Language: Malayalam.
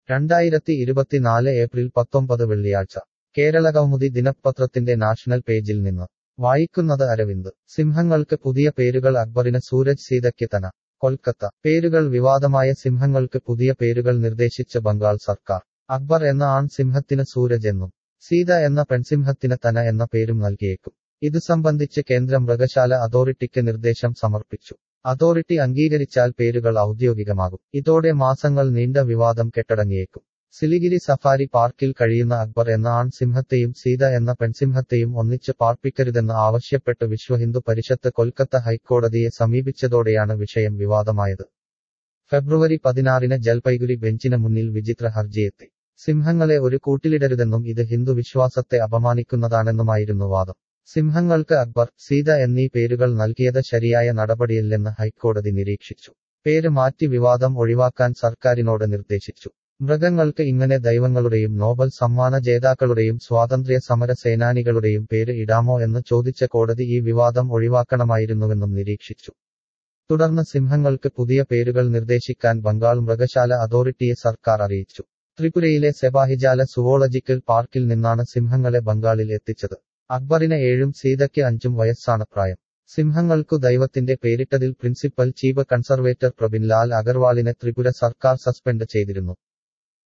രണ്ടായിരത്തി ഇരുപത്തിനാല് ഏപ്രിൽ പത്തൊമ്പത് വെള്ളിയാഴ്ച കേരളകൗമുദി ദിനപത്രത്തിന്റെ നാഷണൽ പേജിൽ നിന്ന് വായിക്കുന്നത് അരവിന്ദ് സിംഹങ്ങൾക്ക് പുതിയ പേരുകൾ അക്ബറിന് സൂരജ് സീതയ്ക്ക് തന കൊൽക്കത്ത പേരുകൾ വിവാദമായ സിംഹങ്ങൾക്ക് പുതിയ പേരുകൾ നിർദ്ദേശിച്ച ബംഗാൾ സർക്കാർ അക്ബർ എന്ന ആൺ സിംഹത്തിന് സൂരജ് എന്നും സീത എന്ന പെൺസിംഹത്തിന് തന എന്ന പേരും നൽകിയേക്കും ഇതു സംബന്ധിച്ച് കേന്ദ്ര മൃഗശാല അതോറിറ്റിക്ക് നിർദ്ദേശം സമർപ്പിച്ചു അതോറിറ്റി അംഗീകരിച്ചാൽ പേരുകൾ ഔദ്യോഗികമാകും ഇതോടെ മാസങ്ങൾ നീണ്ട വിവാദം കെട്ടടങ്ങിയേക്കും സിലിഗിരി സഫാരി പാർക്കിൽ കഴിയുന്ന അക്ബർ എന്ന ആൺ സിംഹത്തെയും സീത എന്ന പെൺസിംഹത്തെയും ഒന്നിച്ച് പാർപ്പിക്കരുതെന്ന് ആവശ്യപ്പെട്ട് വിശ്വഹിന്ദു പരിഷത്ത് കൊൽക്കത്ത ഹൈക്കോടതിയെ സമീപിച്ചതോടെയാണ് വിഷയം വിവാദമായത് ഫെബ്രുവരി പതിനാറിന് ജൽപൈഗുരി ബെഞ്ചിന് മുന്നിൽ വിചിത്ര ഹർജിയെത്തി സിംഹങ്ങളെ ഒരു കൂട്ടിലിടരുതെന്നും ഇത് ഹിന്ദു വിശ്വാസത്തെ അപമാനിക്കുന്നതാണെന്നുമായിരുന്നു വാദം സിംഹങ്ങൾക്ക് അക്ബർ സീത എന്നീ പേരുകൾ നൽകിയത് ശരിയായ നടപടിയല്ലെന്ന് ഹൈക്കോടതി നിരീക്ഷിച്ചു പേര് മാറ്റി വിവാദം ഒഴിവാക്കാൻ സർക്കാരിനോട് നിർദ്ദേശിച്ചു മൃഗങ്ങൾക്ക് ഇങ്ങനെ ദൈവങ്ങളുടെയും നോബൽ സമ്മാന ജേതാക്കളുടെയും സ്വാതന്ത്ര്യ സമര സേനാനികളുടെയും പേര് ഇടാമോ എന്ന് ചോദിച്ച കോടതി ഈ വിവാദം ഒഴിവാക്കണമായിരുന്നുവെന്നും നിരീക്ഷിച്ചു തുടർന്ന് സിംഹങ്ങൾക്ക് പുതിയ പേരുകൾ നിർദ്ദേശിക്കാൻ ബംഗാൾ മൃഗശാല അതോറിറ്റിയെ സർക്കാർ അറിയിച്ചു ത്രിപുരയിലെ സെബാഹിജാല സുവോളജിക്കൽ പാർക്കിൽ നിന്നാണ് സിംഹങ്ങളെ ബംഗാളിൽ എത്തിച്ചത് അക്ബറിന് ഏഴും സീതയ്ക്ക് അഞ്ചും വയസ്സാണ് പ്രായം സിംഹങ്ങൾക്കു ദൈവത്തിന്റെ പേരിട്ടതിൽ principal chief conservator Prabin Lal അഗർവാളിനെ ത്രിപുര സർക്കാർ സസ്പെൻഡ് ചെയ്തിരുന്നു